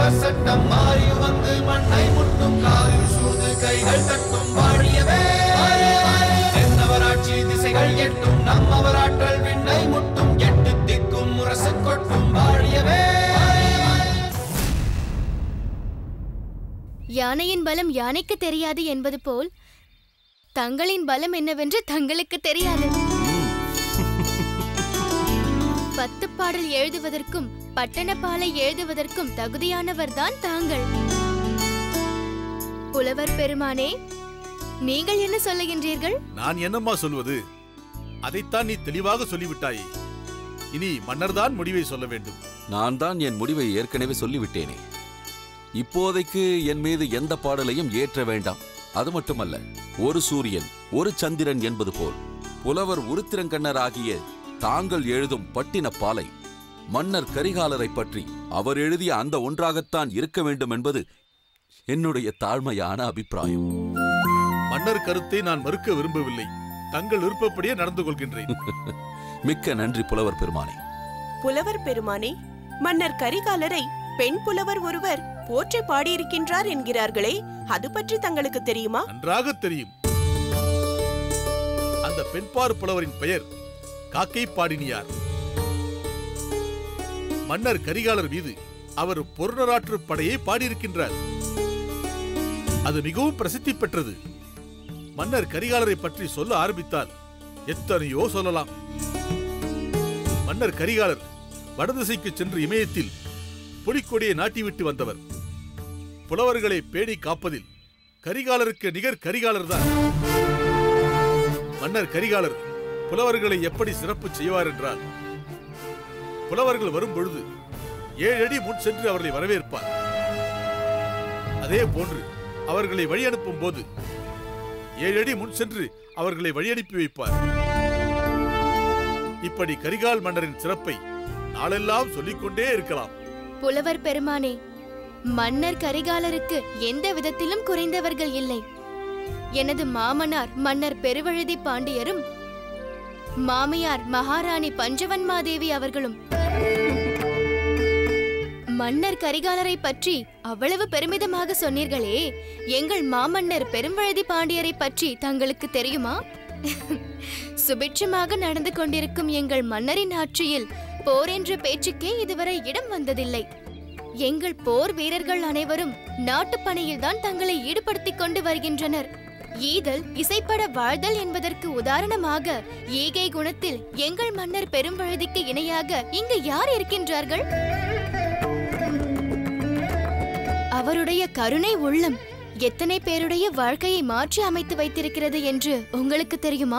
சட்டம் மாறி வந்து மண்ணை முட்டும் காலில் சூழ்ந்து கைகள் தட்டும் வாழியவே தென்னவராட்சி திசைகள் எட்டும் நம்மவராற்றல் விண்ணை முட்டும் எட்டு திக்கும் முரசு கொட்டும் வாழியவே யானையின் பலம் யானைக்கு தெரியாது என்பது போல் தங்களின் பலம் என்னவென்று தங்களுக்கு தெரியாது பத்து பாடல் எழுதுவதற்கும் பட்டணப்பாலை எழுதுவதற்கும் தகுதியானவர்தான் தாங்கள் புலவர் பெருமானே நீங்கள் என்ன சொல்லுகின்றீர்கள் நான் என்னம்மா சொல்வது அதைத்தான் நீ தெளிவாக சொல்லிவிட்டாயே இனி மன்னர்தான் முடிவை சொல்ல வேண்டும் நான் தான் என் முடிவை ஏற்கனவே சொல்லிவிட்டேனே இப்போதைக்கு என் மீது எந்த பாடலையும் ஏற்ற வேண்டாம் அது மட்டுமல்ல ஒரு சூரியன் ஒரு சந்திரன் என்பது போல் புலவர் உருத்திரங்கண்ணர் ஆகிய தாங்கள் எழுதும் பட்டின பாலை மன்னர் கரிகாலரை பற்றி அவர் எழுதிய அந்த ஒன்றாகத்தான் இருக்க வேண்டும் என்பது என்னுடைய தாழ்மையான அபிப்பிராயம் மன்னர் கருத்தை நான் மறுக்க விரும்பவில்லை தங்கள் விருப்பப்படியே நடந்து கொள்கின்றேன் மிக்க நன்றி புலவர் பெருமானே புலவர் பெருமானே மன்னர் கரிகாலரை பெண் புலவர் ஒருவர் போற்றி பாடியிருக்கின்றார் என்கிறார்களே அது பற்றி தங்களுக்கு தெரியுமா நன்றாக தெரியும் அந்த பெண்பார் புலவரின் பெயர் காக்கை பாடினியார் மன்னர் கரிகாலர் மீது அவர் பொருணராற்று படையை பாடியிருக்கின்றார் அது மிகவும் பிரசித்தி பெற்றது மன்னர் கரிகாலரை பற்றி சொல்ல ஆரம்பித்தால் எத்தனையோ சொல்லலாம் மன்னர் கரிகாலர் வடதிசைக்கு சென்று இமயத்தில் புலிக்கொடியை நாட்டிவிட்டு வந்தவர் புலவர்களை பேணி காப்பதில் கரிகாலருக்கு நிகர் கரிகாலர் தான் மன்னர் கரிகாலர் புலவர்களை எப்படி சிறப்பு செய்வார் என்றால் புலவர்கள் வரும் பொழுது ஏழு அடி முன் சென்று அவர்களை வரவேற்பார் அதே போன்று அவர்களை வழி அனுப்பும் போது ஏழு அடி முன் சென்று அவர்களை வழி அனுப்பி வைப்பார் இப்படி கரிகால் மன்னரின் சிறப்பை நாளெல்லாம் சொல்லிக்கொண்டே இருக்கலாம் புலவர் பெருமானே மன்னர் கரிகாலருக்கு எந்த விதத்திலும் குறைந்தவர்கள் இல்லை எனது மாமனார் மன்னர் பெருவழுதி பாண்டியரும் மாமியார் மகாராணி பஞ்சவன்மாதேவி அவர்களும் மன்னர் கரிகாலரை பற்றி அவ்வளவு பெருமிதமாக சொன்னீர்களே எங்கள் மாமன்னர் பெரும்பழுதி பாண்டியரை பற்றி தங்களுக்கு தெரியுமா சுபிட்சமாக நடந்து கொண்டிருக்கும் எங்கள் மன்னரின் ஆட்சியில் போர் என்ற பேச்சுக்கே இதுவரை இடம் வந்ததில்லை எங்கள் போர் வீரர்கள் அனைவரும் நாட்டுப் பணியில்தான் தங்களை ஈடுபடுத்திக் கொண்டு வருகின்றனர் ஈதல் இசைப்பட வாழ்தல் என்பதற்கு உதாரணமாக ஈகை குணத்தில் எங்கள் மன்னர் பெரும்பழுதிக்கு இணையாக இங்கு யார் இருக்கின்றார்கள் அவருடைய கருணை உள்ளம் எத்தனை பேருடைய வாழ்க்கையை மாற்றி அமைத்து வைத்திருக்கிறது என்று உங்களுக்கு தெரியுமா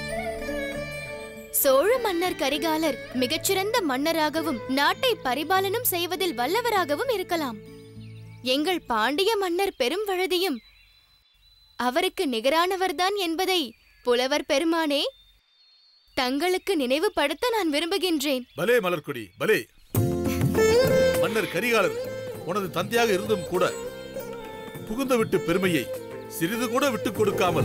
சோழ மன்னர் கரிகாலர் மிகச்சிறந்த மன்னராகவும் நாட்டை பரிபாலனம் செய்வதில் வல்லவராகவும் இருக்கலாம் எங்கள் பாண்டிய மன்னர் பெரும்பழுதியும் அவருக்கு நிகரானவர்தான் என்பதை புலவர் பெருமானே தங்களுக்கு நினைவுபடுத்த நான் விரும்புகின்றேன் பலே மலர்கொடி பலே மன்னர் கரிகாலர் உனது தந்தையாக இருந்தும் கூட புகுந்த விட்டு பெருமையை சிறிது கூட விட்டுக் கொடுக்காமல்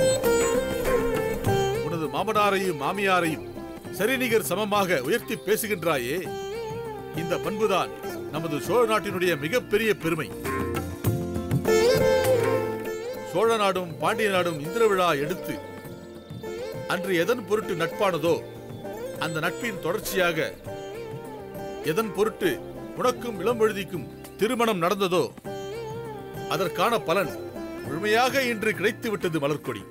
உனது மாமனாரையும் மாமியாரையும் சரிநிகர் சமமாக உயர்த்தி பேசுகின்றாயே இந்த பண்புதான் நமது சோழ நாட்டினுடைய மிகப்பெரிய பெருமை சோழ நாடும் பாண்டிய நாடும் இந்திர விழா எடுத்து அன்று எதன் பொருட்டு நட்பானதோ அந்த நட்பின் தொடர்ச்சியாக எதன் பொருட்டு உனக்கும் இளம்பழுதிக்கும் திருமணம் நடந்ததோ அதற்கான பலன் முழுமையாக இன்று கிடைத்து விட்டது மலர்கொடி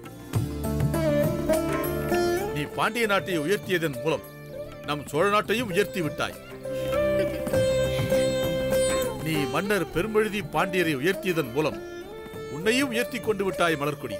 நீ பாண்டிய நாட்டை உயர்த்தியதன் மூலம் நம் சோழ நாட்டையும் உயர்த்தி விட்டாய் நீ மன்னர் பெரும்பழுதி பாண்டியரை உயர்த்தியதன் மூலம் உன்னையும் உயர்த்தி கொண்டு விட்டாய் மலர்கொடி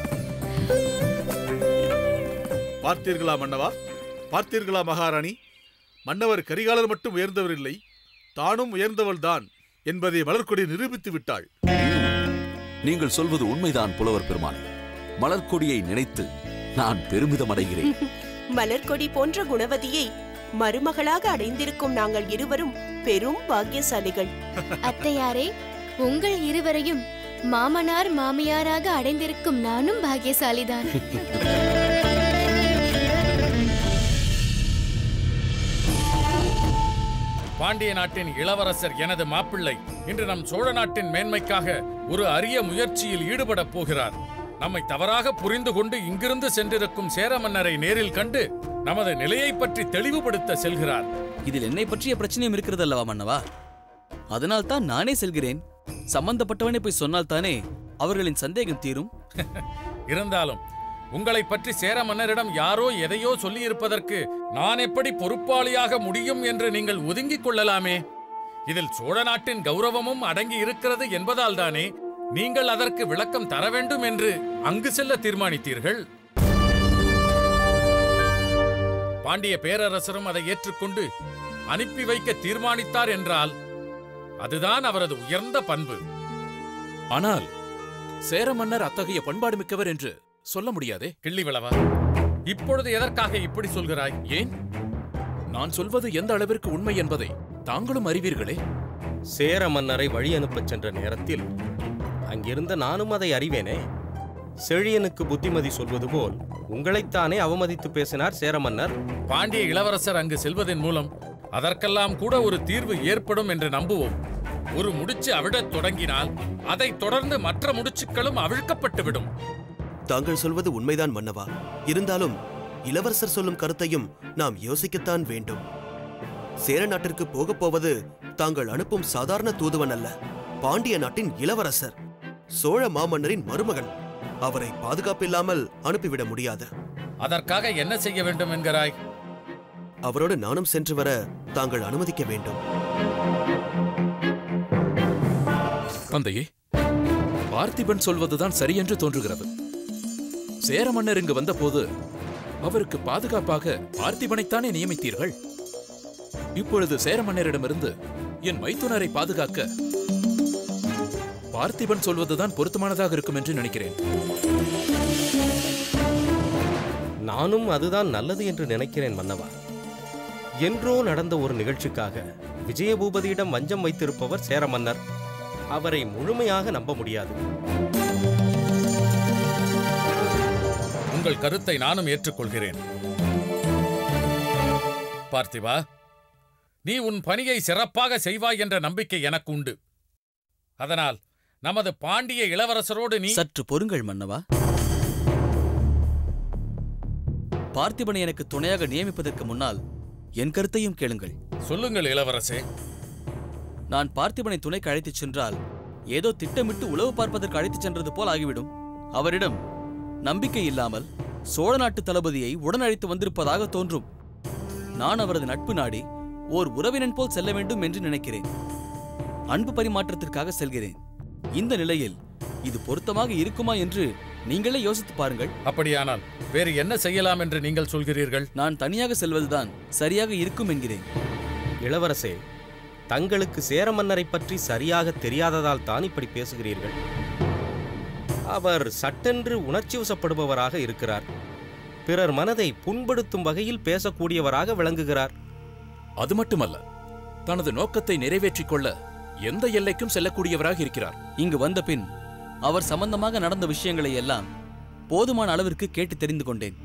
பார்த்தீர்களா மன்னவா பார்த்தீர்களா மகாராணி மன்னவர் கரிகாலர் மட்டும் உயர்ந்தவர் இல்லை தானும் உயர்ந்தவள்தான் என்பதை மலர்கொடி நிரூபித்து விட்டாள் நீங்கள் சொல்வது உண்மைதான் புலவர் பெருமானே மலர்க்கொடியை நினைத்து நான் பெருமிதம் அடைகிறேன் மலர்கொடி போன்ற குணவதியை மருமகளாக அடைந்திருக்கும் நாங்கள் இருவரும் பெரும் பாக்கியசாலிகள் அத்தையாரே உங்கள் இருவரையும் மாமனார் மாமியாராக அடைந்திருக்கும் நானும் பாக்கியசாலிதான் பாண்டிய நாட்டின் இளவரசர் எனது மாப்பிள்ளை இன்று நம் சோழ நாட்டின் மேன்மைக்காக ஒரு அரிய முயற்சியில் ஈடுபடப் போகிறார் நம்மை தவறாக புரிந்து கொண்டு இங்கிருந்து சென்றிருக்கும் சேர மன்னரை நேரில் கண்டு நமது நிலையை பற்றி தெளிவுபடுத்த செல்கிறார் இதில் என்னை பற்றிய பிரச்சனையும் இருக்கிறது அல்லவா மன்னவா அதனால் தான் நானே செல்கிறேன் சம்பந்தப்பட்டவனை போய் சொன்னால் தானே அவர்களின் சந்தேகம் தீரும் இருந்தாலும் உங்களை பற்றி சேர மன்னரிடம் யாரோ எதையோ சொல்லியிருப்பதற்கு நான் எப்படி பொறுப்பாளியாக முடியும் என்று நீங்கள் ஒதுங்கிக் கொள்ளலாமே இதில் சோழ நாட்டின் கௌரவமும் அடங்கி இருக்கிறது என்பதால் தானே நீங்கள் அதற்கு விளக்கம் தர வேண்டும் என்று அங்கு செல்ல தீர்மானித்தீர்கள் பாண்டிய பேரரசரும் அதை ஏற்றுக்கொண்டு அனுப்பி வைக்க தீர்மானித்தார் என்றால் அதுதான் அவரது உயர்ந்த பண்பு ஆனால் சேர மன்னர் அத்தகைய பண்பாடு மிக்கவர் என்று சொல்ல முடியாதே கிள்ளி விளவா இப்பொழுது எதற்காக இப்படி சொல்கிறாய் ஏன் நான் சொல்வது எந்த அளவிற்கு உண்மை என்பதை தாங்களும் அறிவீர்களே சேர மன்னரை வழி அனுப்பச் சென்ற நேரத்தில் அங்கிருந்த நானும் அதை அறிவேனே செழியனுக்கு புத்திமதி சொல்வது போல் உங்களைத்தானே அவமதித்து பேசினார் சேர மன்னர் பாண்டிய இளவரசர் அங்கு செல்வதன் மூலம் அதற்கெல்லாம் கூட ஒரு தீர்வு ஏற்படும் என்று நம்புவோம் ஒரு முடிச்சு அவிழத் தொடங்கினால் அதைத் தொடர்ந்து மற்ற முடிச்சுக்களும் அவிழ்க்கப்பட்டுவிடும் தாங்கள் சொல்வது உண்மைதான் மன்னவா இருந்தாலும் இளவரசர் சொல்லும் கருத்தையும் நாம் யோசிக்கத்தான் வேண்டும் சேர நாட்டிற்கு போகப் போவது தாங்கள் அனுப்பும் சாதாரண தூதுவன் அல்ல பாண்டிய நாட்டின் இளவரசர் சோழ மாமன்னரின் மருமகன் அவரை பாதுகாப்பில்லாமல் அனுப்பிவிட முடியாது அதற்காக என்ன செய்ய வேண்டும் என்கிறாய் அவரோடு நானும் சென்று வர தாங்கள் அனுமதிக்க வேண்டும் தந்தையே பார்த்திபன் சொல்வதுதான் சரியென்று தோன்றுகிறது சேர மன்னர் இங்கு வந்தபோது அவருக்கு பாதுகாப்பாக பார்த்திபனைத்தானே நியமித்தீர்கள் இப்பொழுது சேர மன்னரிடமிருந்து என் மைத்துனரை பாதுகாக்க பார்த்திபன் சொல்வதுதான் பொருத்தமானதாக இருக்கும் என்று நினைக்கிறேன் நானும் அதுதான் நல்லது என்று நினைக்கிறேன் மன்னவா என்றோ நடந்த ஒரு நிகழ்ச்சிக்காக விஜயபூபதியிடம் வஞ்சம் வைத்திருப்பவர் சேர மன்னர் அவரை முழுமையாக நம்ப முடியாது உங்கள் கருத்தை நானும் ஏற்றுக்கொள்கிறேன் பார்த்திபா நீ உன் பணியை சிறப்பாக செய்வாய் என்ற நம்பிக்கை எனக்கு உண்டு அதனால் நமது பாண்டிய இளவரசரோடு நீ சற்று பொறுங்கள் மன்னவா பார்த்திபனை எனக்கு துணையாக நியமிப்பதற்கு முன்னால் என் கருத்தையும் கேளுங்கள் சொல்லுங்கள் இளவரசே நான் பார்த்திபனை துணைக்கு அழைத்துச் சென்றால் ஏதோ திட்டமிட்டு உளவு பார்ப்பதற்கு அழைத்துச் சென்றது போல் ஆகிவிடும் அவரிடம் நம்பிக்கை இல்லாமல் சோழ நாட்டு தளபதியை உடன் அழைத்து வந்திருப்பதாக தோன்றும் நான் அவரது நட்பு நாடி ஓர் உறவினன் போல் செல்ல வேண்டும் என்று நினைக்கிறேன் அன்பு பரிமாற்றத்திற்காக செல்கிறேன் இந்த நிலையில் இது பொருத்தமாக இருக்குமா என்று நீங்களே யோசித்து பாருங்கள் அப்படியானால் வேறு என்ன செய்யலாம் என்று நீங்கள் சொல்கிறீர்கள் நான் தனியாக செல்வதுதான் சரியாக இருக்கும் என்கிறேன் இளவரசே தங்களுக்கு சேர மன்னரை பற்றி சரியாக தெரியாததால் தான் இப்படி பேசுகிறீர்கள் அவர் சட்டென்று உணர்ச்சி வசப்படுபவராக இருக்கிறார் பிறர் மனதை புண்படுத்தும் வகையில் பேசக்கூடியவராக விளங்குகிறார் அது மட்டுமல்ல தனது நோக்கத்தை நிறைவேற்றிக் கொள்ள எந்த எல்லைக்கும் செல்லக்கூடியவராக இருக்கிறார் இங்கு வந்த பின் அவர் சம்பந்தமாக நடந்த விஷயங்களை எல்லாம் போதுமான அளவிற்கு கேட்டு தெரிந்து கொண்டேன்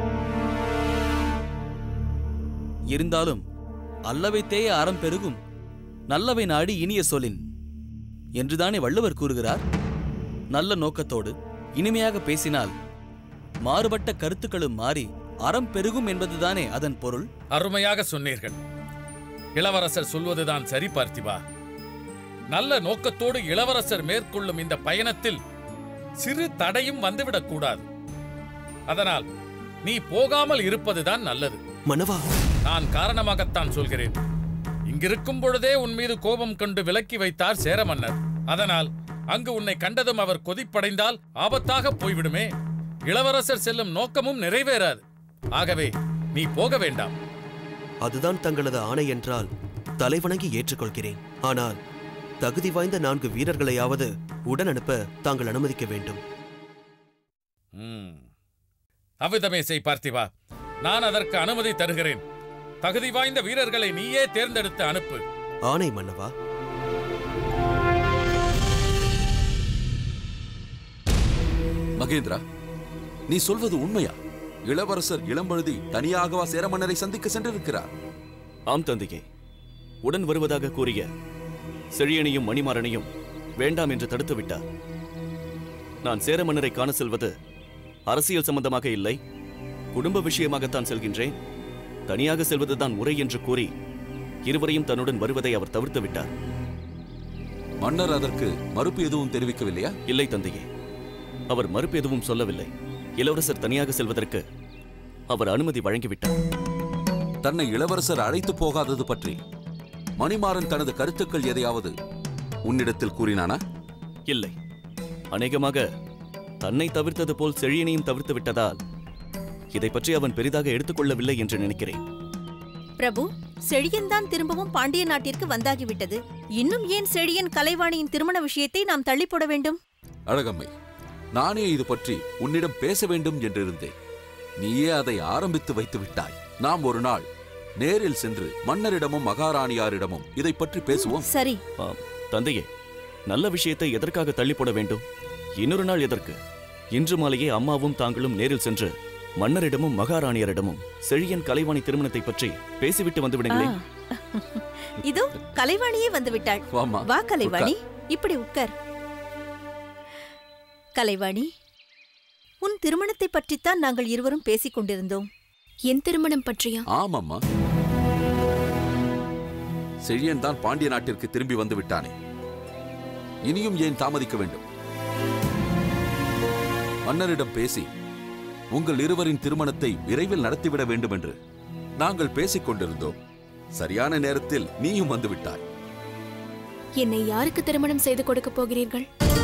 இருந்தாலும் அல்லவை தேய அறம் பெருகும் நல்லவை நாடி இனிய சொலின் என்றுதானே வள்ளுவர் கூறுகிறார் நல்ல நோக்கத்தோடு இனிமையாக பேசினால் மாறுபட்ட கருத்துக்களும் மாறி அறம் பெருகும் என்பதுதானே அதன் பொருள் அருமையாக சொன்னீர்கள் இளவரசர் சொல்வதுதான் சரி பார்த்திபா நல்ல நோக்கத்தோடு இளவரசர் மேற்கொள்ளும் இந்த பயணத்தில் சிறு தடையும் வந்துவிடக் கூடாது அதனால் நீ போகாமல் இருப்பதுதான் நல்லது மன்னவா நான் காரணமாகத்தான் சொல்கிறேன் இங்கிருக்கும் பொழுதே உன் மீது கோபம் கொண்டு விலக்கி வைத்தார் சேர மன்னர் அதனால் அங்கு உன்னை கண்டதும் அவர் கொதிப்படைந்தால் ஆபத்தாக போய்விடுமே இளவரசர் செல்லும் நோக்கமும் நிறைவேறாது ஆகவே நீ போக வேண்டாம் அதுதான் தங்களது ஆணை என்றால் தலைவணங்கி ஏற்றுக்கொள்கிறேன் ஆனால் தகுதி வாய்ந்த நான்கு வீரர்களையாவது உடன் அனுப்ப தாங்கள் அனுமதிக்க வேண்டும் ம். அவ்விதமே செய் பார்த்திபா நான் அதற்கு அனுமதி தருகிறேன் தகுதி வாய்ந்த வீரர்களை நீயே தேர்ந்தெடுத்து அனுப்பு ஆணை மன்னவா மகேந்திரா நீ சொல்வது உண்மையா இளவரசர் இளம்பழுதி தனியாகவா சேர மன்னரை சந்திக்க சென்றிருக்கிறார் ஆம் தந்தையே உடன் வருவதாக கூறிய செழியனையும் மணிமாறனையும் வேண்டாம் என்று தடுத்து விட்டார் நான் சேர மன்னரை காண செல்வது அரசியல் சம்பந்தமாக இல்லை குடும்ப விஷயமாகத்தான் செல்கின்றேன் தனியாக செல்வதுதான் முறை என்று கூறி இருவரையும் தன்னுடன் வருவதை அவர் தவிர்த்து விட்டார் மன்னர் அதற்கு மறுப்பு எதுவும் தெரிவிக்கவில்லையா இல்லை தந்தையே அவர் மறுப்பு எதுவும் சொல்லவில்லை இளவரசர் தனியாக செல்வதற்கு அவர் அனுமதி வழங்கிவிட்டார் தன்னை இளவரசர் அழைத்து போகாதது பற்றி மணிமாறன் தனது கருத்துக்கள் எதையாவது உன்னிடத்தில் கூறினானா இல்லை அநேகமாக தன்னை தவிர்த்தது போல் செழியனையும் தவிர்த்து விட்டதால் இதை பற்றி அவன் பெரிதாக எடுத்துக்கொள்ளவில்லை என்று நினைக்கிறேன் பிரபு செழியன் தான் திரும்பவும் பாண்டிய நாட்டிற்கு வந்தாகிவிட்டது இன்னும் ஏன் செழியன் கலைவாணியின் திருமண விஷயத்தை நாம் தள்ளி போட வேண்டும் அழகம்மை நானே இது பற்றி உன்னிடம் பேச வேண்டும் என்றிருந்தேன் நீயே அதை ஆரம்பித்து வைத்து விட்டாய் நாம் ஒரு நாள் நேரில் சென்று மன்னரிடமும் மகாராணியாரிடமும் இதை பற்றி பேசுவோம் சரி ஆம், தந்தையே நல்ல விஷயத்தை எதற்காக தள்ளி போட வேண்டும் இன்னொரு நாள் எதற்கு இன்று மாலையே அம்மாவும் தாங்களும் நேரில் சென்று மன்னரிடமும் மகாராணியரிடமும் செழியன் கலைவாணி திருமணத்தை பற்றி பேசிவிட்டு வந்து விடுங்களேன் ஆ. இதோ கலைவாணியே வந்து விட்டாள் வாம்மா, வா கலைவாணி இப்படி உட்கார் கலைவாணி உன் திருமணத்தை பற்றித்தான் நாங்கள் இருவரும் பேசிக் கொண்டிருந்தோம் என் திருமணம் பற்றியா ஆமாம்மா செழியன் தான் பாண்டிய நாட்டிற்கு திரும்பி வந்து விட்டானே இனியும் ஏன் தாமதிக்க வேண்டும் மன்னரிடம் பேசி உங்கள் இருவரின் திருமணத்தை விரைவில் நடத்திவிட வேண்டும் என்று நாங்கள் பேசிக் கொண்டிருந்தோம் சரியான நேரத்தில் நீயும் வந்து விட்டாய் என்னை யாருக்கு திருமணம் செய்து கொடுக்க போகிறீர்கள்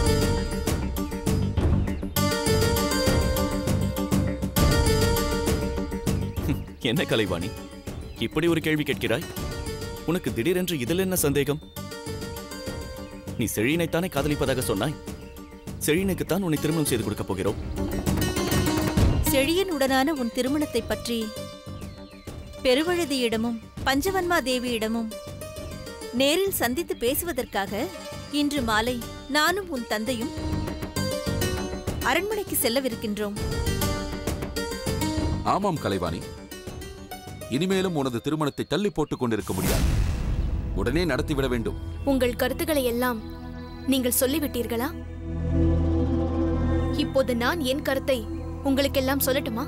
என்ன கலைவாணி இப்படி ஒரு கேள்வி கேட்கிறாய் உனக்கு திடீரென்று இதில் என்ன சந்தேகம் நீ செழியனைத்தானே காதலிப்பதாக சொன்னாய் செழியனுக்குத்தான் உன்னை திருமணம் செய்து கொடுக்கப் போகிறோம் செழியனுடனான உன் திருமணத்தை பற்றி பெருவழுதியிடமும் பஞ்சவன்மா தேவியிடமும் நேரில் சந்தித்து பேசுவதற்காக இன்று மாலை நானும் உன் தந்தையும் அரண்மனைக்கு செல்லவிருக்கின்றோம் ஆமாம் கலைவாணி இனிமேலும் உனது திருமணத்தை தள்ளி போட்டுக் கொண்டிருக்க முடியாது உடனே நடத்திவிட வேண்டும் உங்கள் கருத்துக்களை எல்லாம் நீங்கள் சொல்லிவிட்டீர்களா இப்போது நான் என் கருத்தை உங்களுக்கெல்லாம் சொல்லட்டுமா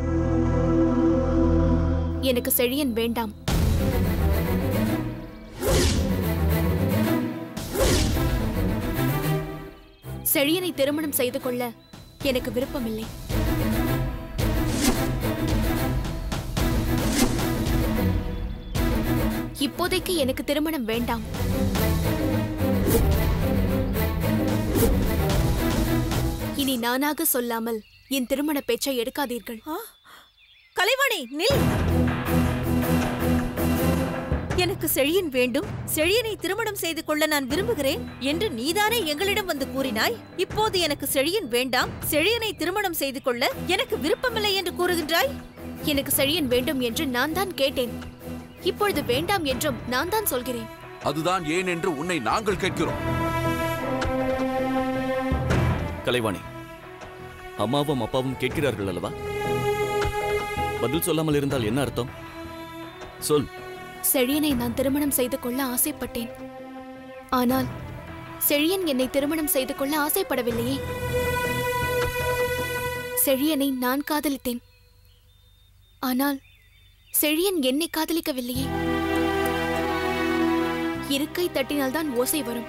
எனக்கு செழியன் வேண்டாம் செழியனை திருமணம் செய்து கொள்ள எனக்கு விருப்பமில்லை இப்போதைக்கு எனக்கு திருமணம் வேண்டாம் இனி நானாக சொல்லாமல் என் திருமண பேச்சை எடுக்காதீர்கள் கலைவாணி நில் எனக்கு செழியன் வேண்டும் செழியனை திருமணம் செய்து கொள்ள நான் விரும்புகிறேன் என்று நீதானே எங்களிடம் வந்து கூறினாய் இப்போது எனக்கு செழியன் வேண்டாம் செழியனை திருமணம் செய்து கொள்ள எனக்கு விருப்பமில்லை என்று கூறுகின்றாய் எனக்கு செழியன் வேண்டும் என்று நான் தான் கேட்டேன் இப்பொழுது வேண்டாம் என்றும் நான் தான் சொல்கிறேன் அதுதான் ஏன் என்று உன்னை நாங்கள் கேட்கிறோம் கலைவாணி அம்மாவும் அப்பாவும் கேட்கிறார்கள் அல்லவா பதில் சொல்லாமல் இருந்தால் என்ன அர்த்தம் சொல் செழியனை நான் திருமணம் செய்து கொள்ள ஆசைப்பட்டேன் ஆனால் செழியன் என்னை திருமணம் செய்து கொள்ள ஆசைப்படவில்லையே செழியனை நான் காதலித்தேன் ஆனால் செழியன் என்னை காதலிக்கவில்லையே இரு கை தட்டினால்தான் ஓசை வரும்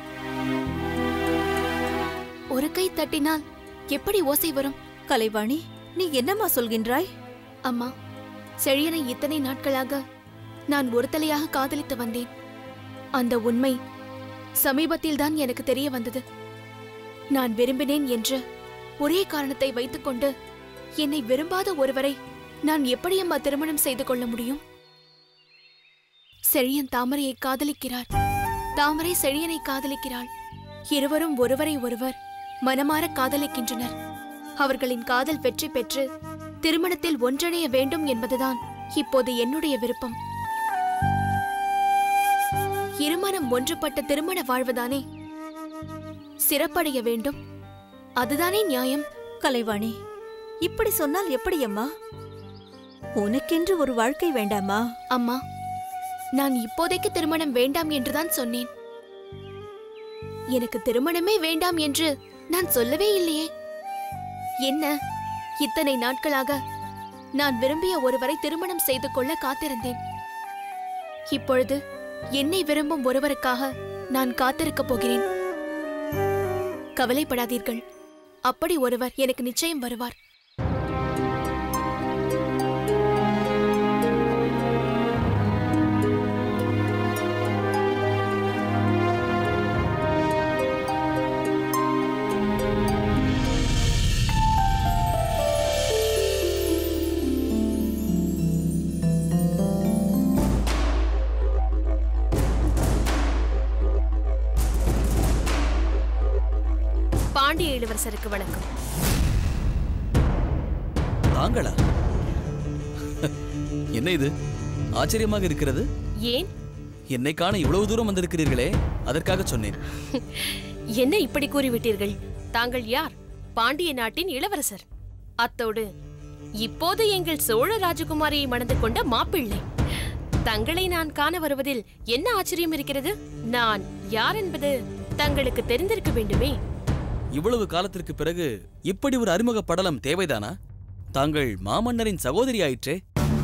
ஒரு கை தட்டினால் எப்படி ஓசை வரும் கலைவாணி நீ என்னம்மா சொல்கின்றாய் அம்மா செழியனை இத்தனை நாட்களாக நான் ஒரு தலையாக காதலித்து வந்தேன் அந்த உண்மை சமீபத்தில்தான் எனக்கு தெரிய வந்தது நான் விரும்பினேன் என்ற ஒரே காரணத்தை வைத்துக்கொண்டு என்னை விரும்பாத ஒருவரை நான் எப்படி அம்மா திருமணம் செய்து கொள்ள முடியும் செழியன் தாமரையை காதலிக்கிறார் தாமரை செழியனை காதலிக்கிறாள் இருவரும் ஒருவரை ஒருவர் மனமாற காதலிக்கின்றனர் அவர்களின் காதல் வெற்றி பெற்று திருமணத்தில் ஒன்றிணைய வேண்டும் என்பதுதான் இப்போது என்னுடைய விருப்பம் இருமனம் ஒன்றுபட்ட திருமண வாழ்வுதானே சிறப்படைய வேண்டும் அதுதானே நியாயம் கலைவாணி இப்படி சொன்னால் எப்படி அம்மா உனக்கென்று ஒரு வாழ்க்கை வேண்டாமா அம்மா நான் இப்போதைக்கு திருமணம் வேண்டாம் என்றுதான் சொன்னேன் எனக்கு திருமணமே வேண்டாம் என்று நான் சொல்லவே இல்லையே என்ன இத்தனை நாட்களாக நான் விரும்பிய ஒருவரை திருமணம் செய்து கொள்ள காத்திருந்தேன் இப்பொழுது என்னை விரும்பும் ஒருவருக்காக நான் காத்திருக்கப் போகிறேன் கவலைப்படாதீர்கள் அப்படி ஒருவர் எனக்கு நிச்சயம் வருவார் பாண்டிய இளவரசருக்கு வணக்கம் தாங்களா என்ன இது ஆச்சரியமாக இருக்கிறது ஏன் என்னை காண இவ்வளவு தூரம் வந்திருக்கிறீர்களே அதற்காக சொன்னேன் என்ன இப்படி கூறிவிட்டீர்கள் தாங்கள் யார் பாண்டிய நாட்டின் இளவரசர் அத்தோடு இப்போது எங்கள் சோழ ராஜகுமாரியை மணந்து கொண்ட மாப்பிள்ளை தங்களை நான் காண வருவதில் என்ன ஆச்சரியம் இருக்கிறது நான் யார் என்பது தங்களுக்கு தெரிந்திருக்க வேண்டுமே இவ்வளவு காலத்திற்கு பிறகு இப்படி ஒரு அறிமுக படலம் தேவைதானா தாங்கள் மாமன்னரின் சகோதரி ஆயிற்றே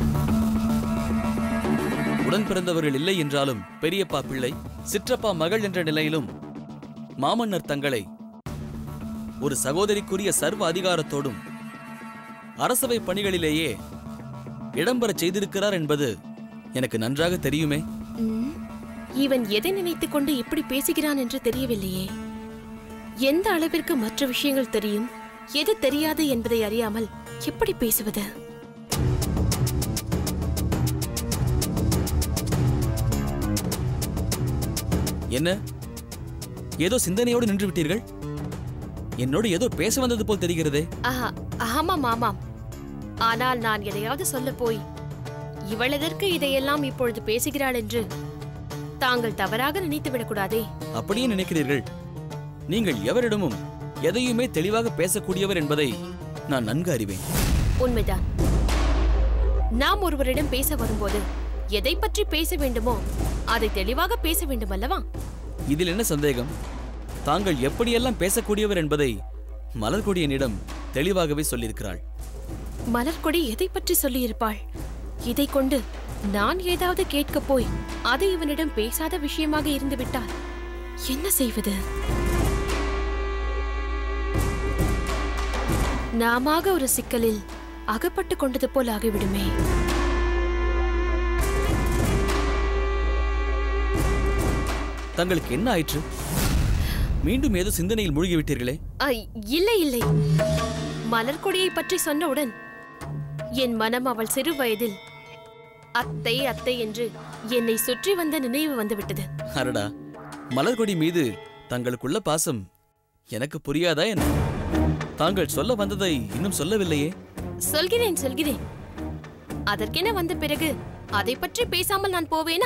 உடன் பிறந்தவர்கள் இல்லை என்றாலும் பெரியப்பா பிள்ளை சிற்றப்பா மகள் என்ற நிலையிலும் மாமன்னர் தங்களை ஒரு சகோதரிக்குரிய சர்வ அதிகாரத்தோடும் அரசவை பணிகளிலேயே இடம்பெறச் செய்திருக்கிறார் என்பது எனக்கு நன்றாக தெரியுமே ம், இவன் எதை நினைத்துக் கொண்டு இப்படி பேசுகிறான் என்று தெரியவில்லையே எந்த அளவிற்கு மற்ற விஷயங்கள் தெரியும் எது தெரியாது என்பதை அறியாமல் எப்படி பேசுவது என்ன ஏதோ சிந்தனையோடு நின்று விட்டீர்கள் என்னோடு ஏதோ பேச வந்தது போல் தெரிகிறதே ஆஹா ஆமாம் ஆமாம் ஆனால் நான் எதையாவது சொல்ல போய் இவள் எதற்கு இதையெல்லாம் இப்பொழுது பேசுகிறாள் என்று தாங்கள் தவறாக நினைத்து விடக்கூடாதே அப்படியே நினைக்கிறீர்கள் நீங்கள் எவரிடமும் எதையுமே தெளிவாக பேசக்கூடியவர் என்பதை நான் நன்கு அறிவேன் உண்மைதான் நாம் ஒருவரிடம் பேச வரும்போது எதை பற்றி பேச வேண்டுமோ அதை தெளிவாக பேச வேண்டும் அல்லவா இதில் என்ன சந்தேகம் தாங்கள் எப்படியெல்லாம் பேசக்கூடியவர் என்பதை மலர்கொடியனிடம் தெளிவாகவே சொல்லியிருக்கிறாள் மலர்கொடி எதை பற்றி சொல்லியிருப்பாள் இதை கொண்டு நான் ஏதாவது கேட்கப் போய் அது இவனிடம் பேசாத விஷயமாக இருந்து விட்டால் என்ன செய்வது நாமாக ஒரு சிக்கலில் அகப்பட்டு கொண்டது போல் ஆகிவிடுமே தங்களுக்கு என்ன ஆயிற்று மீண்டும் ஏதோ சிந்தனையில் மூழ்கிவிட்டீர்களே ஐ, இல்லை இல்லை மலர்கொடியை பற்றி சொன்னவுடன் என் மனம் அவள் சிறு வயதில் அத்தை அத்தை என்று என்னை சுற்றி வந்த நினைவு வந்துவிட்டது அரடா மலர்கொடி மீது தங்களுக்குள்ள பாசம் எனக்கு புரியாதா என்ன தாங்கள் சொல்ல வந்ததை இன்னும் சொல்லவில்லையே சொல்கிறேன் சொல்கிறேன் அதற்கென வந்த பிறகு அதை பற்றி பேசாமல் நான் போவேனா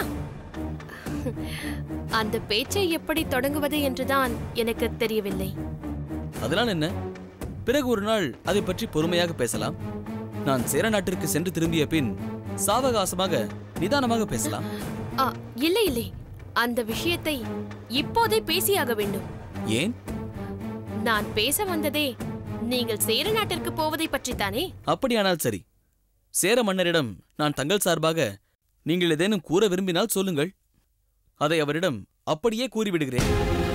அந்த பேச்சை எப்படி தொடங்குவது என்றுதான் எனக்கு தெரியவில்லை அதனால் என்ன பிறகு ஒரு நாள் அதை பற்றி பொறுமையாக பேசலாம் நான் சேர நாட்டிற்கு சென்று திரும்பிய பின் சாவகாசமாக நிதானமாக பேசலாம் ஆ இல்லை இல்லை அந்த விஷயத்தை இப்போதே பேசியாக வேண்டும் ஏன் நான் பேச வந்ததே நீங்கள் சேர நாட்டிற்கு போவதை பற்றித்தானே அப்படியானால் சரி சேர மன்னரிடம் நான் தங்கள் சார்பாக நீங்கள் ஏதேனும் கூற விரும்பினால் சொல்லுங்கள் அதை அவரிடம் அப்படியே கூறிவிடுகிறேன்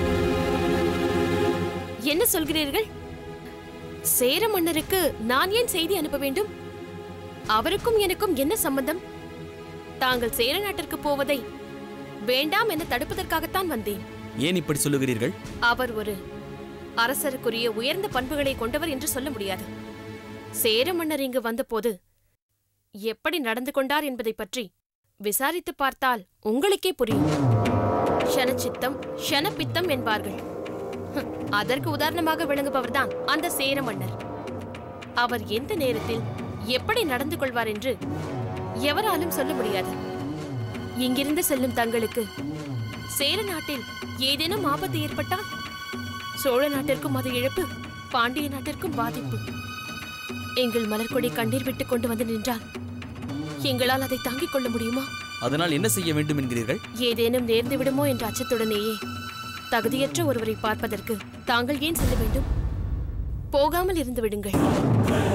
என்ன சொல்கிறீர்கள் சேர மன்னருக்கு நான் ஏன் செய்தி அனுப்ப வேண்டும் அவருக்கும் எனக்கும் என்ன சம்பந்தம் தாங்கள் சேர நாட்டிற்கு போவதை வேண்டாம் என தடுப்பதற்காகத்தான் வந்தேன் ஏன் இப்படி சொல்லுகிறீர்கள் அவர் ஒரு அரசருக்குரிய உயர்ந்த பண்புகளை கொண்டவர் என்று சொல்ல முடியாது சேர மன்னர் இங்கு வந்தபோது எப்படி நடந்து கொண்டார் என்பதை பற்றி விசாரித்து பார்த்தால் உங்களுக்கே புரியும் ஷனச்சித்தம் ஷனப்பித்தம் என்பார்கள் ஹம், அதற்கு உதாரணமாக விளங்குபவர்தான் அந்த சேர மன்னர் அவர் எந்த நேரத்தில் எப்படி நடந்து கொள்வார் என்று எவராலும் சொல்ல முடியாது இங்கிருந்து செல்லும் தங்களுக்கு சேர நாட்டில் ஏதேனும் ஆபத்து ஏற்பட்டால் சோழ நாட்டிற்கும் அது இழப்பு பாண்டிய நாட்டிற்கும் பாதிப்பு எங்கள் மலர்கொடி கண்ணீர் விட்டு கொண்டு வந்து நின்றால் எங்களால் அதை தாங்கிக் கொள்ள முடியுமா அதனால் என்ன செய்ய வேண்டும் என்கிறீர்கள் ஏதேனும் நேர்ந்து விடுமோ என்ற அச்சத்துடனேயே தகுதியற்ற ஒருவரை பார்ப்பதற்கு தாங்கள் ஏன் செல்ல வேண்டும் போகாமல் இருந்து விடுங்கள்